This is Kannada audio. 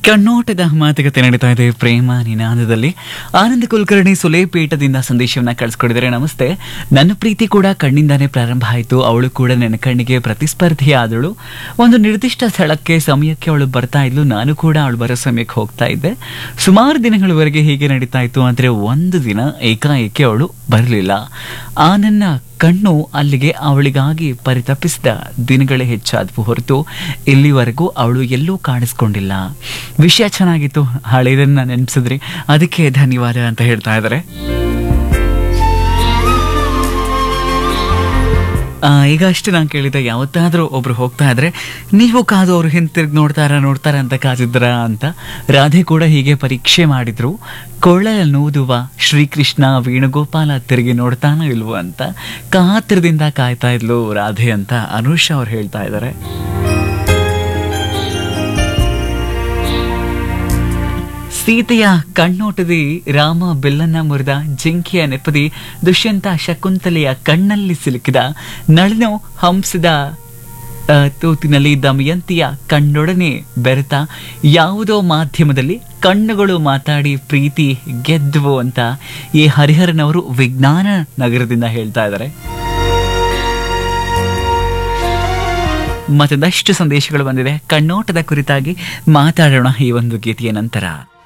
ಕಣ್ಣೋಟದ ಮಾತುಕತೆ ನಡೀತಾ ಇದೆ ಪ್ರೇಮ ನಿನಾದದಲ್ಲಿ ಆನಂದ ಕುಲಕರ್ಣಿ ಸುಲೇಪೇಟದಿಂದ ಸಂದೇಶವನ್ನ ಕಳಿಸ್ಕೊಡಿದರೆ ನಮಸ್ತೆ ನನ್ನ ಪ್ರೀತಿ ಕೂಡ ಕಣ್ಣಿಂದಾನೇ ಪ್ರಾರಂಭ ಆಯಿತು ಅವಳು ಕೂಡ ನನ್ನ ಕಣ್ಣಿಗೆ ಪ್ರತಿಸ್ಪರ್ಧಿ ಆದಳು ಒಂದು ನಿರ್ದಿಷ್ಟ ಸ್ಥಳಕ್ಕೆ ಸಮಯಕ್ಕೆ ಅವಳು ಬರ್ತಾ ಇದ್ಲು ನಾನು ಕೂಡ ಅವಳು ಬರೋ ಸಮಯಕ್ಕೆ ಹೋಗ್ತಾ ಇದ್ದೆ ಸುಮಾರು ದಿನಗಳವರೆಗೆ ಹೀಗೆ ನಡೀತಾ ಇತ್ತು ಆದರೆ ಒಂದು ದಿನ ಏಕಾಏಕಿ ಅವಳು ಬರಲಿಲ್ಲ ಆ ನನ್ನ ಕಣ್ಣು ಅಲ್ಲಿಗೆ ಅವಳಿಗಾಗಿ ಪರಿತಪಿಸಿದ ದಿನಗಳೇ ಹೆಚ್ಚಾದವು ಹೊರತು ಇಲ್ಲಿವರೆಗೂ ಅವಳು ಎಲ್ಲೂ ಕಾಣಿಸ್ಕೊಂಡಿಲ್ಲ ವಿಷಯ ಚೆನ್ನಾಗಿತ್ತು ಹಳೇದನ್ನ ನೆನಪಿಸಿದ್ರಿ ಅದಕ್ಕೆ ಧನ್ಯವಾದ ಅಂತ ಹೇಳ್ತಾ ಇದ್ದಾರೆ ಆ, ಈಗ ಅಷ್ಟೇ ನಾನು ಕೇಳಿದೆ ಯಾವತ್ತಾದರೂ ಒಬ್ರು ಹೋಗ್ತಾ ಇದ್ರೆ ನೀವು ಕಾದು ಅವ್ರು ಹಿಂತಿರುಗಿ ನೋಡ್ತಾರ ನೋಡ್ತಾರ ಅಂತ ಕಾದಿದ್ರ ಅಂತ ರಾಧೆ ಕೂಡ ಹೀಗೆ ಪರೀಕ್ಷೆ ಮಾಡಿದ್ರು ಕೊಳ್ಳನೂದುವ ಶ್ರೀಕೃಷ್ಣ ವೇಣುಗೋಪಾಲ ತಿರುಗಿ ನೋಡ್ತಾನೋ ಇಲ್ವೋ ಅಂತ ಕಾತ್ರದಿಂದ ಕಾಯ್ತಾ ಇದ್ಲು ರಾಧೆ ಅಂತ ಅನುಷ್ ಅವ್ರು ಹೇಳ್ತಾ ಇದ್ದಾರೆ ಸೀತೆಯ ಕಣ್ಣೋಟದಿ ರಾಮ ಬೆಲ್ಲನ್ನ ಮುರಿದ ಜಿಂಕೆಯ ನೆಪದಿ ದುಷ್ಯಂತ ಶಕುಂತಲೆಯ ಕಣ್ಣಲ್ಲಿ ಸಿಲುಕಿದ ನಳನು ಹಂಸದ ಆ, ತೂತಿನಲ್ಲಿ ದಮಯಂತಿಯ ಕಣ್ಣೊಡನೆ ಬೆರೆತ ಯಾವುದೋ ಮಾಧ್ಯಮದಲ್ಲಿ ಕಣ್ಣುಗಳು ಮಾತಾಡಿ ಪ್ರೀತಿ ಗೆದ್ವು ಅಂತ ಈ ಹರಿಹರನವರು ವಿಜ್ಞಾನ ನಗರದಿಂದ ಹೇಳ್ತಾ ಇದ್ದಾರೆ ಮತ್ತೊಂದಷ್ಟು ಸಂದೇಶಗಳು ಬಂದಿದೆ ಕಣ್ಣೋಟದ ಕುರಿತಾಗಿ ಮಾತಾಡೋಣ ಈ ಒಂದು ಗೀತೆಯ ನಂತರ